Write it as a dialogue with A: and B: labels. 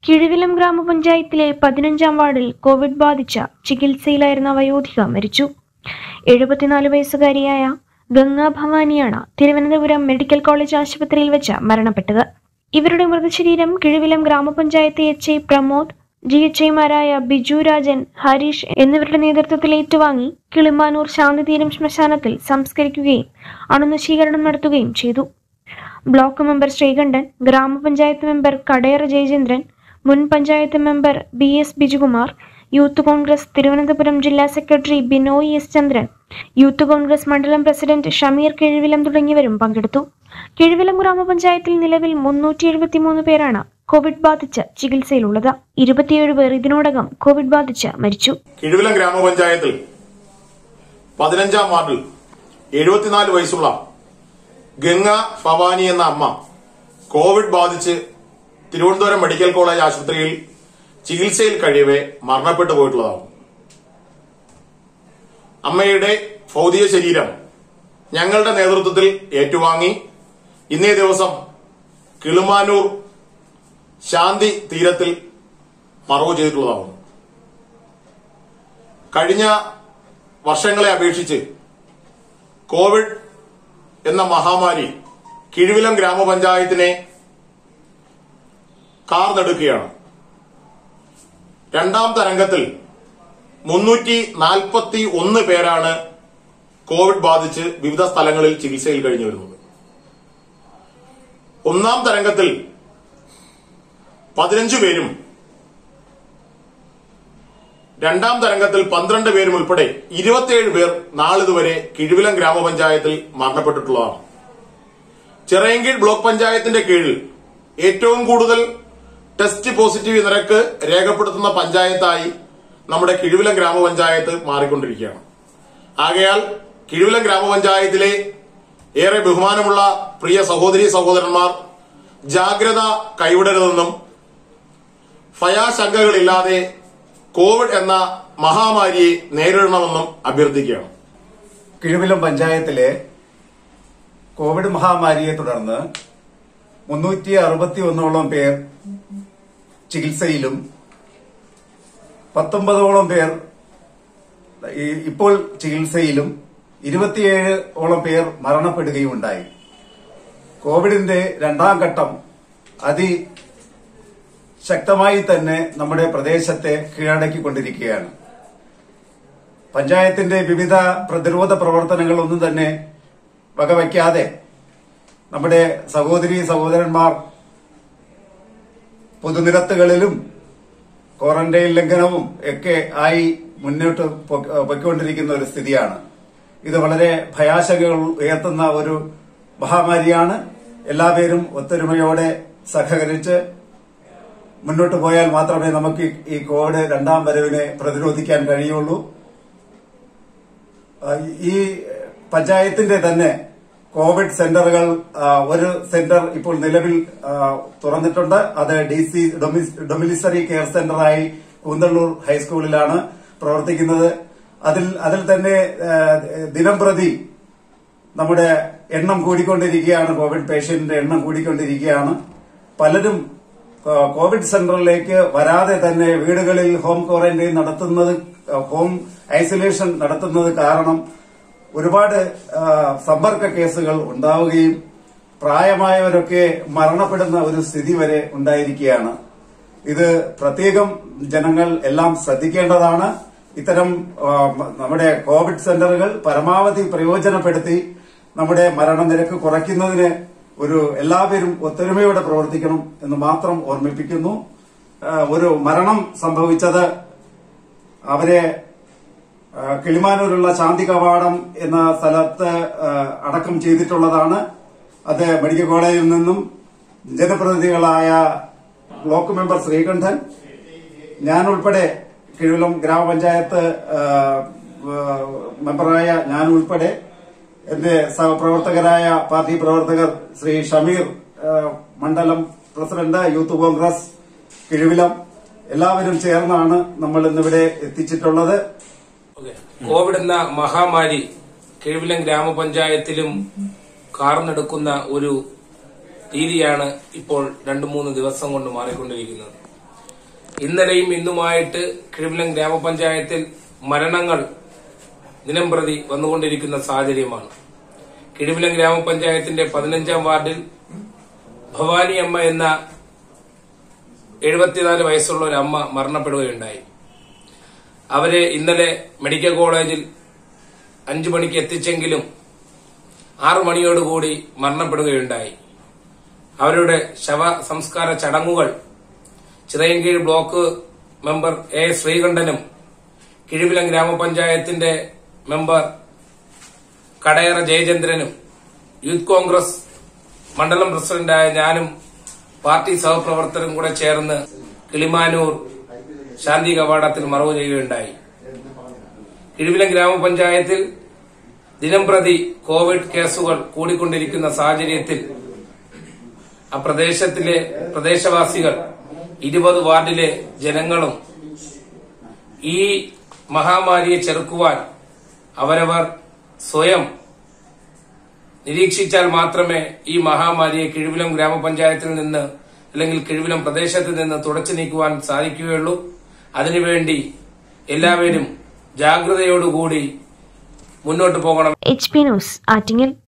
A: കിഴുവിലം ഗ്രാമപഞ്ചായത്തിലെ പതിനഞ്ചാം വാർഡിൽ കോവിഡ് ബാധിച്ച ചികിത്സയിലായിരുന്ന വയോധിക മരിച്ചു എഴുപത്തിനാല് വയസ്സുകാരിയായ ഗംഗാ ഭവാനിയാണ് തിരുവനന്തപുരം മെഡിക്കൽ കോളേജ് ആശുപത്രിയിൽ വെച്ച് മരണപ്പെട്ടത് ഇവരുടെ മൃതശരീരം കിഴുവിലം ഗ്രാമപഞ്ചായത്ത് H I Pramod G H ഐമാരായ ബിജു രാജൻ ഹരീഷ് എന്നിവരുടെ നേതൃത്വത്തിൽ ഏറ്റുവാങ്ങി കിളിമാനൂർ ശാന്തിതീരം ശ്മശാനത്തിൽ സംസ്കരിക്കുകയും അണുനശീകരണം നടത്തുകയും ചെയ്തു ബ്ലോക്ക് മെമ്പർ ശ്രീകണ്ഠൻ ഗ്രാമപഞ്ചായത്ത് മെമ്പർ കടയറ ജയചന്ദ്രൻ മുൻ panchayat member B S Bijukumar Youth Congress Thiruvananthapuram ജില്ലാ സെക്രട്ടറി ബിനോയ് എസ് ചന്ദ്രൻ യൂത്ത് കോൺഗ്രസ് മണ്ഡലം പ്രസിഡന്റ് ഷമീർ കിഴുവിലം തുടങ്ങിയവരും പങ്കെടുത്തു കിഴുവിലം ഗ്രാമപഞ്ചായത്തിൽ നിലവിൽ മുന്നൂറ്റി എഴുപത്തിമൂന്ന് പേരാണ് കോവിഡ് ബാധിച്ച് ചികിത്സയിലുള്ളത് ഇരുപത്തിയേഴ് പേർ ഇതിനോടകം കോവിഡ് ബാധിച്ച് മരിച്ചു
B: കിഴുവിലം ഗ്രാമപഞ്ചായത്തിൽ പതിനഞ്ചാം വാർഡിൽ എഴുപത്തിനാല് വയസ്സുള്ള ഗംഗ ഭവാനി എന്ന അമ്മ കോവിഡ് ബാധിച്ച് തിരുവനന്തപുരം മെഡിക്കൽ കോളേജ് ആശുപത്രിയിൽ ചികിത്സയിൽ കഴിയവെ മരണപ്പെട്ടു പോയിട്ടുള്ളതാണ് അമ്മയുടെ ഭൗതിക ശരീരം ഞങ്ങളുടെ നേതൃത്വത്തിൽ ഏറ്റുവാങ്ങി ഇന്നേ ദിവസം കിളുമാനൂർ ശാന്തി തീരത്തിൽ മറവ് ചെയ്തിട്ടുള്ളതാണ് കഴിഞ്ഞ വർഷങ്ങളെ അപേക്ഷിച്ച് കോവിഡ് എന്ന മഹാമാരി കിഴുവിലം ഗ്രാമപഞ്ചായത്തിനെ കാർന്നെടുക്കുകയാണ് രണ്ടാം തരംഗത്തിൽ മുന്നൂറ്റി നാൽപ്പത്തി ഒന്ന് പേരാണ് കോവിഡ് ബാധിച്ച് വിവിധ സ്ഥലങ്ങളിൽ ചികിത്സയിൽ കഴിഞ്ഞു വരുന്നത് ഒന്നാം തരംഗത്തിൽ പതിനഞ്ചു പേരും രണ്ടാം തരംഗത്തിൽ പന്ത്രണ്ട് പേരും ഉൾപ്പെടെ ഇരുപത്തിയേഴ് പേർ നാളിതുവരെ കിഴുവിലം ഗ്രാമപഞ്ചായത്തിൽ മരണപ്പെട്ടിട്ടുള്ളതാണ് ചിറയൻകീഴ് ബ്ലോക്ക് പഞ്ചായത്തിന്റെ കീഴിൽ ഏറ്റവും കൂടുതൽ ടെസ്റ്റ് പോസിറ്റീവ് നിരക്ക് രേഖപ്പെടുത്തുന്ന പഞ്ചായത്തായി നമ്മുടെ കിഴുവിലം ഗ്രാമപഞ്ചായത്ത് മാറിക്കൊണ്ടിരിക്കുകയാണ് ആകയാൽ കിഴുവിലം ഗ്രാമപഞ്ചായത്തിലെ ഏറെ ബഹുമാനമുള്ള പ്രിയ സഹോദരി സഹോദരന്മാർ ജാഗ്രത കൈവിടരുതെന്നും ഭയാശങ്കകളില്ലാതെ കോവിഡ് എന്ന മഹാമാരിയെ നേരിടണമെന്നും അഭ്യർത്ഥിക്കുകയാണ്
C: കിഴുവിലം പഞ്ചായത്തിലെ കോവിഡ് മഹാമാരിയെ തുടർന്ന് മുന്നൂറ്റി അറുപത്തി ഒന്നോളം പേർ ചികിത്സയിലും പത്തൊമ്പതോളം പേർ ഈ- ഇപ്പോൾ ചികിത്സയിലും ഇരുപത്തിയേഴ് ഓളം പേർ മരണപ്പെടുകയുണ്ടായി കോവിഡിന്റെ രണ്ടാം ഘട്ടം അതി ശക്തമായി തന്നെ നമ്മുടെ പ്രദേശത്തെ കീഴടക്കിക്കൊണ്ടിരിക്കുകയാണ് പഞ്ചായത്തിന്റെ വിവിധ പ്രതിരോധ പ്രവർത്തനങ്ങളൊന്നും തന്നെ വകവയ്ക്കാതെ നമ്മുടെ സഹോദരി സഹോദരന്മാർ പൊതുനിരത്തുകളിലും ക്വാറന്റൈൻ ലംഘനവും ഒക്കെ ആയി മുന്നോട്ട് പൊ- പൊയ്ക്കൊണ്ടിരിക്കുന്ന ഒരു സ്ഥിതിയാണ് ഇത് വളരെ ഭയാശങ്കകൾ ഉയർത്തുന്ന ഒരു മഹാമാരിയാണ് എല്ലാവരും ഒത്തൊരുമയോടെ സഹകരിച്ച് മുന്നോട്ട് പോയാൽ മാത്രമേ നമുക്ക് ഈ- ഈ കോവിഡ് രണ്ടാം വരവിനെ പ്രതിരോധിക്കാൻ കഴിയുള്ളൂ ആ, ഈ പഞ്ചായത്തിന്റെ തന്നെ കോവിഡ് സെന്ററുകൾ ആ, ഒരു സെന്റർ ഇപ്പോൾ നിലവിൽ ആ, തുറന്നിട്ടുണ്ട് അത് ഡി സി ഡൊമിനിസറി കെയർ സെന്ററായി കൂന്തള്ളൂർ ഹൈസ്കൂളിലാണ് പ്രവർത്തിക്കുന്നത് അതിൽ അതിൽ തന്നെ ആ, ദിനം പ്രതി നമ്മുടെ എണ്ണം കൂടിക്കൊണ്ടിരിക്കുകയാണ് കോവിഡ് പേഷ്യന്റിന്റെ എണ്ണം കൂടിക്കൊണ്ടിരിക്കുകയാണ് പലരും ആ, കോവിഡ് സെന്ററിലേക്ക് വരാതെ തന്നെ വീടുകളിൽ ഹോം ക്വാറന്റൈൻ നടത്തുന്നത് ആ, ഹോം ഐസൊലേഷൻ നടത്തുന്നത് കാരണം ഒരുപാട് ആ, സമ്പർക്ക കേസുകൾ ഉണ്ടാവുകയും പ്രായമായവരൊക്കെ മരണപ്പെടുന്ന ഒരു സ്ഥിതി വരെ ഉണ്ടായിരിക്കുകയാണ് ഇത് പ്രത്യേകം ജനങ്ങൾ എല്ലാം ശ്രദ്ധിക്കേണ്ടതാണ് ഇത്തരം ആ, നമ്മുടെ കോവിഡ് സെന്ററുകൾ പരമാവധി പ്രയോജനപ്പെടുത്തി നമ്മുടെ മരണനിരക്ക് കുറയ്ക്കുന്നതിന് ഒരു എല്ലാവരും ഒത്തൊരുമയോടെ പ്രവർത്തിക്കണം എന്ന് മാത്രം ഓർമ്മിപ്പിക്കുന്നു ആ, ഒരു മരണം സംഭവിച്ചത് അവരെ ആ, കിളിമാനൂരുള്ള ശാന്തി കവാടം എന്ന സ്ഥലത്ത് ആ, അടക്കം ചെയ്തിട്ടുള്ളതാണ് അത് മെഡിക്കൽ കോളേജിൽ നിന്നും ജനപ്രതിനിധികളായ ബ്ലോക്ക് മെമ്പർ ശ്രീകണ്ഠൻ ഞാൻ ഉൾപ്പെടെ കിഴുലം ഗ്രാമപഞ്ചായത്ത് ആ, ആ, മെമ്പറായ ഞാൻ ഉൾപ്പെടെ എന്റെ സഹപ്രവർത്തകരായ പാർട്ടി പ്രവർത്തകർ ശ്രീ ഷമീർ ആ, മണ്ഡലം പ്രസിഡന്റ് യൂത്ത് കോൺഗ്രസ് കിഴുവിലം എല്ലാവരും ചേർന്നാണ് നമ്മൾ ഇന്നിവിടെ എത്തിച്ചിട്ടുള്ളത്
D: ഓക്കേ. കോവിഡ് എന്ന മഹാമാരി കിഴുവിലം ഗ്രാമപഞ്ചായത്തിലും കാർന്നെടുക്കുന്ന ഒരു രീതിയാണ് ഇപ്പോൾ രണ്ടു മൂന്ന് ദിവസം കൊണ്ട് മാറിക്കൊണ്ടിരിക്കുന്നത് ഇന്നലെയും ഇന്നുമായിട്ട് കിഴിവിലം ഗ്രാമപഞ്ചായത്തിൽ മരണങ്ങൾ ദിനം പ്രതി വന്നുകൊണ്ടിരിക്കുന്ന സാഹചര്യമാണ് കിഴിവിലം ഗ്രാമപഞ്ചായത്തിന്റെ പതിനഞ്ചാം വാർഡിൽ ഭവാനി അമ്മ എന്ന എഴുപത്തിനാല് വയസ്സുള്ള ഒരു അമ്മ മരണപ്പെടുകയുണ്ടായി അവരെ ഇന്നലെ മെഡിക്കൽ കോളേജിൽ അഞ്ചു മണിക്ക് എത്തിച്ചെങ്കിലും ആറു മണിയോടുകൂടി മരണപ്പെടുകയുണ്ടായി അവരുടെ ശവ സംസ്കാര ചടങ്ങുകൾ ചിറയൻകീഴ് ബ്ലോക്ക് മെമ്പർ എ ശ്രീകണ്ഠനും കിഴിവിലം ഗ്രാമപഞ്ചായത്തിന്റെ മെമ്പർ കടയറ ജയചന്ദ്രനും യൂത്ത് കോൺഗ്രസ് മണ്ഡലം പ്രസിഡന്റായ ഞാനും പാർട്ടി സഹപ്രവർത്തകരും കൂടെ ചേർന്ന് കിളിമാനൂർ ശാന്തി കവാടത്തിൽ മറവ് ചെയ്യുകയുണ്ടായി കിഴിവിലം ഗ്രാമപഞ്ചായത്തിൽ ദിനംപ്രതി കോവിഡ് കേസുകൾ കൂടിക്കൊണ്ടിരിക്കുന്ന സാഹചര്യത്തിൽ ആ പ്രദേശത്തിലെ പ്രദേശവാസികൾ ഇരുപത് വാർഡിലെ ജനങ്ങളും ഈ മഹാമാരിയെ ചെറുക്കുവാൻ അവരവർ സ്വയം നിരീക്ഷിച്ചാൽ മാത്രമേ ഈ മഹാമാരിയെ കിഴിവിലം ഗ്രാമപഞ്ചായത്തിൽ നിന്ന് അല്ലെങ്കിൽ കിഴിവിലം പ്രദേശത്ത് നിന്ന് തുടച്ചു നീക്കുവാൻ സാധിക്കുകയുള്ളൂ അതിനുവേണ്ടി എല്ലാവരും ജാഗ്രതയോടുകൂടി മുന്നോട്ട് പോകണം
A: എച്ച് പി ന്യൂസ് ആറ്റിങ്ങൽ